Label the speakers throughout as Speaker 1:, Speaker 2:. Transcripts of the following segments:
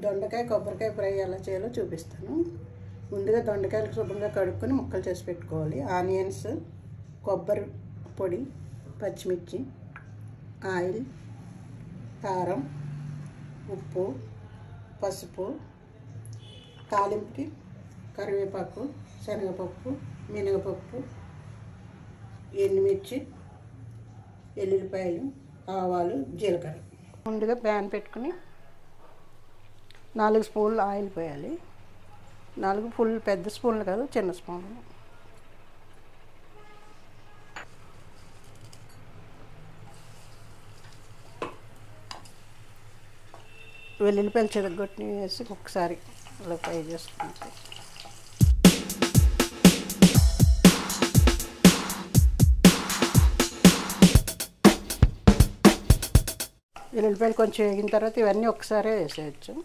Speaker 1: దొండకాయ కొబ్బరికాయ ఫ్రై ఎలా చేయాలో చూపిస్తాను ముందుగా దొండకాయలు శుభ్రంగా కడుక్కొని ముక్కలు చేసి పెట్టుకోవాలి ఆనియన్స్ కొబ్బరి పొడి పచ్చిమిర్చి ఆయిల్ కారం ఉప్పు పసుపు తాలింపుకి కరివేపాకు శనగపప్పు మినగపప్పు ఎండుమిర్చి ఎల్లుల్లిపాయలు ఆవాలు జీలకర్ర ముందుగా ప్యాన్ పెట్టుకుని నాలుగు స్పూన్లు ఆయిల్ పోయాలి నాలుగు ఫుల్ పెద్ద స్పూన్లు కాదు చిన్న స్పూన్లు వెల్లుల్లిపాయలు చెదగొట్టి వేసి ఒకసారి అలా ఫ్రై చేసుకుంటే వెల్లుల్లిపాయలు కొంచెం వేగిన తర్వాత ఇవన్నీ ఒకసారే వేసేయచ్చు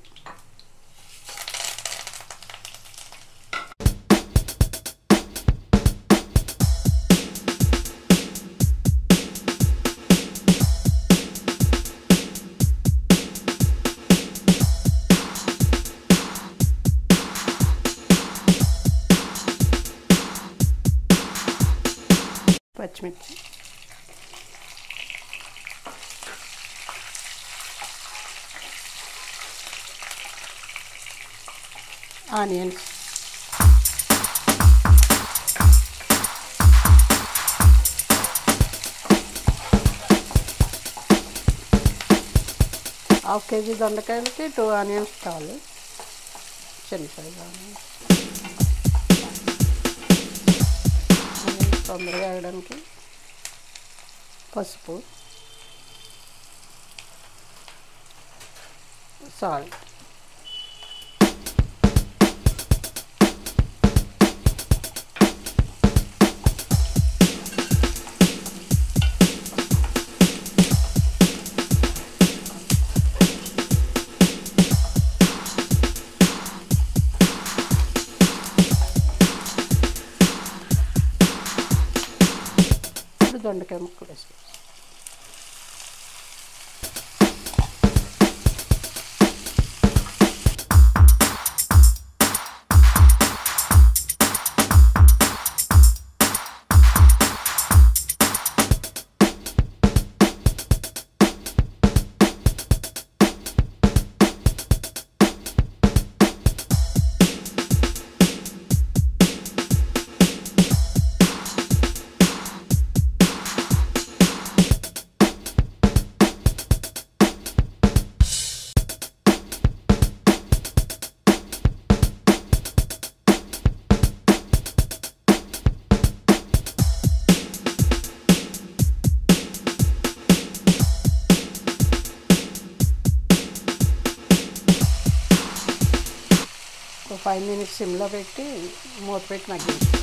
Speaker 1: పచ్చిమిర్చి ఆనియన్స్ హాఫ్ కేజీ దొండకాయలకి టూ ఆనియన్స్ కావాలి చిన్న సైజ్ ఆనియన్స్ ఆనియన్స్ తొందరగా వేయడానికి పసుపు సాల్ట్ ఇప్పుడు దొండకాయ ముక్కలు వేసుకోవాలి ఒక ఫైవ్ మినిట్స్ సిమ్లో పెట్టి మూత పెట్టి మగ్గించుకోవాలి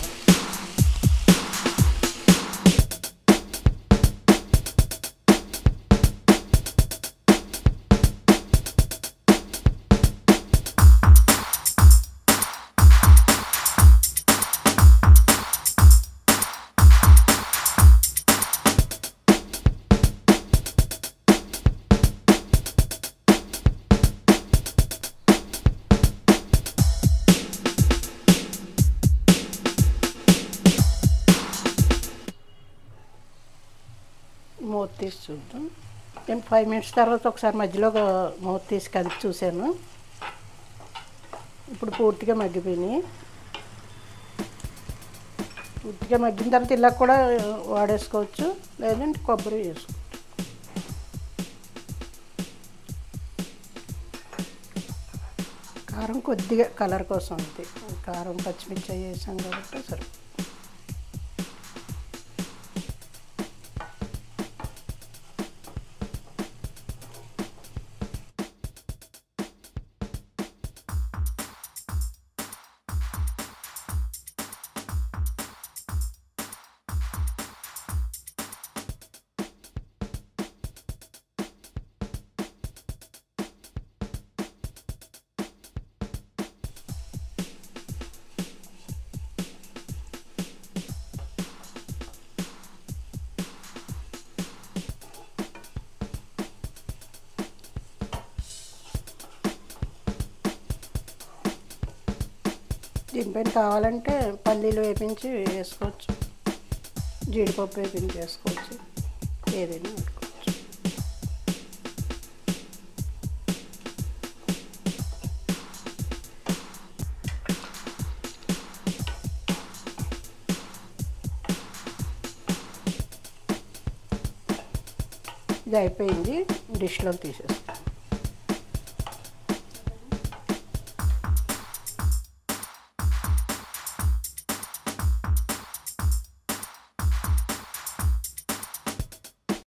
Speaker 1: మూత తీసి చూద్దాం నేను ఫైవ్ మినిట్స్ తర్వాత ఒకసారి మధ్యలో ఒక మూత తీసి కదిపి చూశాను ఇప్పుడు పూర్తిగా మగ్గిపోయినాయి పూర్తిగా మగ్గిన తర్వాత ఇలా కూడా వాడేసుకోవచ్చు లేదంటే కొబ్బరి వేసుకోవచ్చు కారం కొద్దిగా కలర్ కోసం అంతే కారం పచ్చిమిర్చి అవి వేసాం కాబట్టి సరే దీనిపైన కావాలంటే పల్లీలు వేపించి వేసుకోవచ్చు జీడిపప్పు వేపించి వేసుకోవచ్చు ఏదైనా పెట్టుకోవచ్చు ఇది అయిపోయింది డిష్లో తీసేసుకో